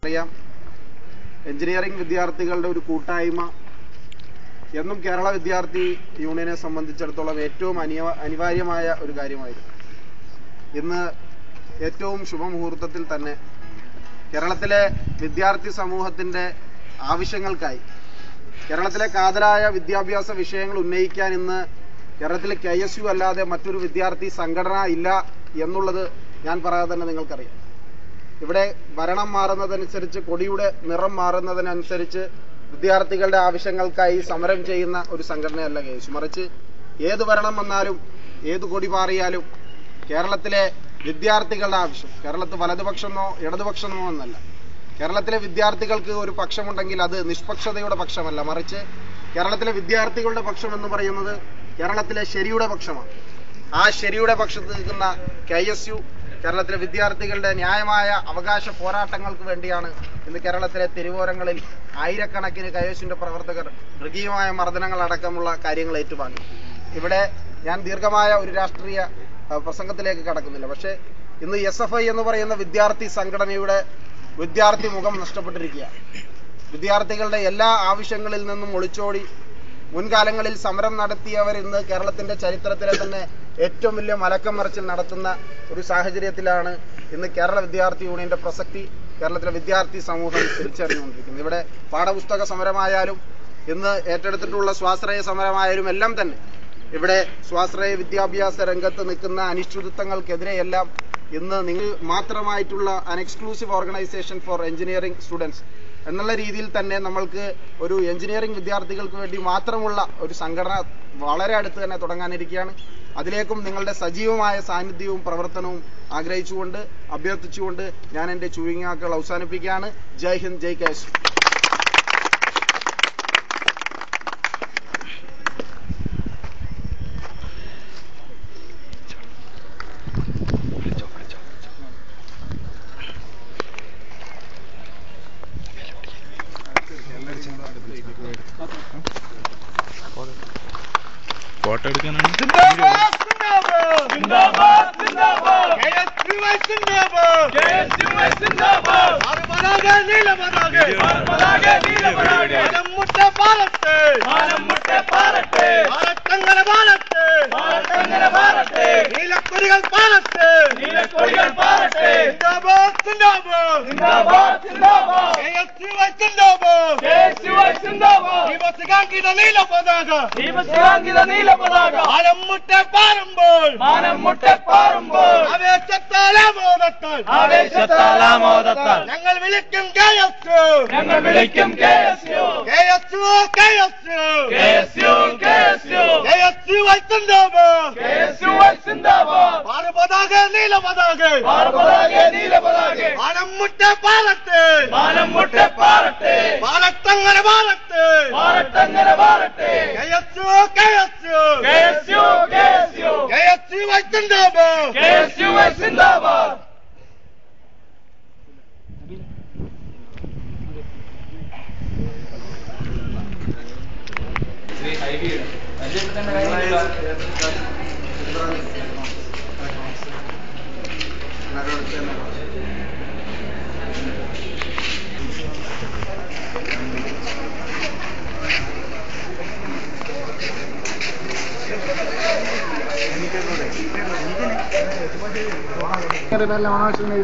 അറിയാം എഞ്ചിനീയറിംഗ് വിദ്യാർത്ഥികളുടെ ഒരു കൂട്ടായ്മ എന്നും കേരള വിദ്യാർത്ഥി യൂണിയനെ സംബന്ധിച്ചിടത്തോളം ഏറ്റവും അനിയ അനിവാര്യമായ ഒരു കാര്യമായിരുന്നു ഇന്ന് ഏറ്റവും ശുഭമുഹൂർത്തത്തിൽ തന്നെ കേരളത്തിലെ വിദ്യാർത്ഥി സമൂഹത്തിന്റെ ആവശ്യങ്ങൾക്കായി കേരളത്തിലെ കാതലായ വിദ്യാഭ്യാസ വിഷയങ്ങൾ ഉന്നയിക്കാൻ ഇന്ന് കേരളത്തിലെ കെ എസ് യു അല്ലാതെ മറ്റൊരു വിദ്യാർത്ഥി സംഘടന ഇല്ല എന്നുള്ളത് ഞാൻ പറയാതെ തന്നെ നിങ്ങൾക്കറിയാം ഇവിടെ ഭരണം മാറുന്നതനുസരിച്ച് കൊടിയുടെ നിറം മാറുന്നതിനനുസരിച്ച് വിദ്യാർത്ഥികളുടെ ആവശ്യങ്ങൾക്കായി സമരം ചെയ്യുന്ന ഒരു സംഘടനയല്ല കെ എസ് യു മറിച്ച് ഏത് ഭരണം വന്നാലും ഏത് കൊടി പാറിയാലും കേരളത്തിലെ വിദ്യാർത്ഥികളുടെ ആവശ്യം കേരളത്തിൽ വലതുപക്ഷമോ ഇടതുപക്ഷമോ എന്നല്ല കേരളത്തിലെ വിദ്യാർത്ഥികൾക്ക് ഒരു പക്ഷമുണ്ടെങ്കിൽ അത് നിഷ്പക്ഷതയുടെ പക്ഷമല്ല മറിച്ച് കേരളത്തിലെ വിദ്യാർത്ഥികളുടെ പക്ഷം എന്ന് പറയുന്നത് കേരളത്തിലെ ശരിയുടെ പക്ഷമാണ് ആ ശരിയുടെ പക്ഷത്ത് നിൽക്കുന്ന കെ എസ് യു കേരളത്തിലെ വിദ്യാർത്ഥികളുടെ ന്യായമായ അവകാശ പോരാട്ടങ്ങൾക്ക് വേണ്ടിയാണ് ഇന്ന് കേരളത്തിലെ തെരുവോരങ്ങളിൽ ആയിരക്കണക്കിന് കെ എസ് യുവിന്റെ പ്രവർത്തകർ മൃഗീയമായ മർദ്ദനങ്ങൾ അടക്കമുള്ള കാര്യങ്ങൾ ഏറ്റുവാങ്ങി ഇവിടെ ഞാൻ ദീർഘമായ ഒരു രാഷ്ട്രീയ ആ, പ്രസംഗത്തിലേക്ക് കടക്കുന്നില്ല പക്ഷേ ഇന്ന് എസ് എഫ് ഐ എന്ന് പറയുന്ന വിദ്യാർത്ഥി സംഘടനയുടെ വിദ്യാർത്ഥി മുഖം നഷ്ടപ്പെട്ടിരിക്കുകയാണ് വിദ്യാർത്ഥികളുടെ എല്ലാ ആവശ്യങ്ങളിൽ നിന്നും ഒളിച്ചോടി മുൻകാലങ്ങളിൽ സമരം നടത്തിയവർ ഇന്ന് കേരളത്തിന്റെ ചരിത്രത്തിലെ തന്നെ ഏറ്റവും വലിയ മലക്കം മറിച്ചിൽ നടത്തുന്ന ഒരു സാഹചര്യത്തിലാണ് ഇന്ന് കേരള വിദ്യാർത്ഥി യൂണിയന്റെ പ്രസക്തി കേരളത്തിലെ വിദ്യാർത്ഥി സമൂഹം തിരിച്ചറിഞ്ഞുകൊണ്ടിരിക്കുന്നത് ഇവിടെ പാഠപുസ്തക സമരമായാലും ഇന്ന് ഏറ്റെടുത്തിട്ടുള്ള സ്വാശ്രയ സമരമായാലും എല്ലാം തന്നെ ഇവിടെ സ്വാശ്രയ വിദ്യാഭ്യാസ രംഗത്ത് നിൽക്കുന്ന അനിശ്ചിതത്വങ്ങൾക്കെതിരെയെല്ലാം ഇന്ന് നിങ്ങൾ മാത്രമായിട്ടുള്ള an exclusive organisation for engineering students എന്നുള്ള രീതിയിൽ തന്നെ നമ്മൾക്ക് ഒരു എഞ്ചിനീയറിംഗ് വിദ്യാർത്ഥികൾക്ക് വേണ്ടി മാത്രമുള്ള ഒരു സംഘടന വളരെ അടുത്ത് തന്നെ തുടങ്ങാനിരിക്കുകയാണ് അതിലേക്കും നിങ്ങളുടെ സജീവമായ സാന്നിധ്യവും പ്രവർത്തനവും ആഗ്രഹിച്ചുകൊണ്ട് അഭ്യർത്ഥിച്ചുകൊണ്ട് ഞാൻ എൻ്റെ ചുരുങ്ങാക്കൾ അവസാനിപ്പിക്കുകയാണ് ജയ് ഹിന്ദ് ജയ് കേശ് ഫോട്ടോ എടുക്കാനാണ് നീലക്കൊടികൾ പാലത്ത് നീലക്കൊടികൾ പാറട്ടെ. സിന്ദാബാദ് സിന്ദാബാദ് സിന്ദാബാദ് സിന്ദാബാദ് KSUI സിന്ദാബാദ് കേശുവായി സിന്ദാബാദ് ദീപശിഖാങ്കിത നീല പതാക ദീപശിഖാങ്കിത നീല പതാക ആലം മുട്ടെ പാറുമ്പോൾ മാനം മുട്ടെപ്പാറുമ്പോൾ ആവേശത്താൽ ആമോദത്താൽ ആവേശത്താൽ ആമോദത്താൽ ഞങ്ങൾ വിളിക്കും KSU ഞങ്ങൾ വിളിക്കും K S U KSU KSU K S U K S U KSUI സിന്ദാബാദ് കേശുവായി സിന്ദാബാദ് പാറ പതാക നീല പതാക പാറപതാക നീല പതാക ആലം മുട്ടെ പാലത്ത് മാനം മുട്ടെപ്പാറട്ടെ പാലത്തങ്ങനെ പാലത്ത് പാറട്ടങ്ങനെ പാറട്ടെ KSU KSU K S U K S U KSUI സിന്ദാബാദ് കെ എസ് യു സിന്ദാബാദ്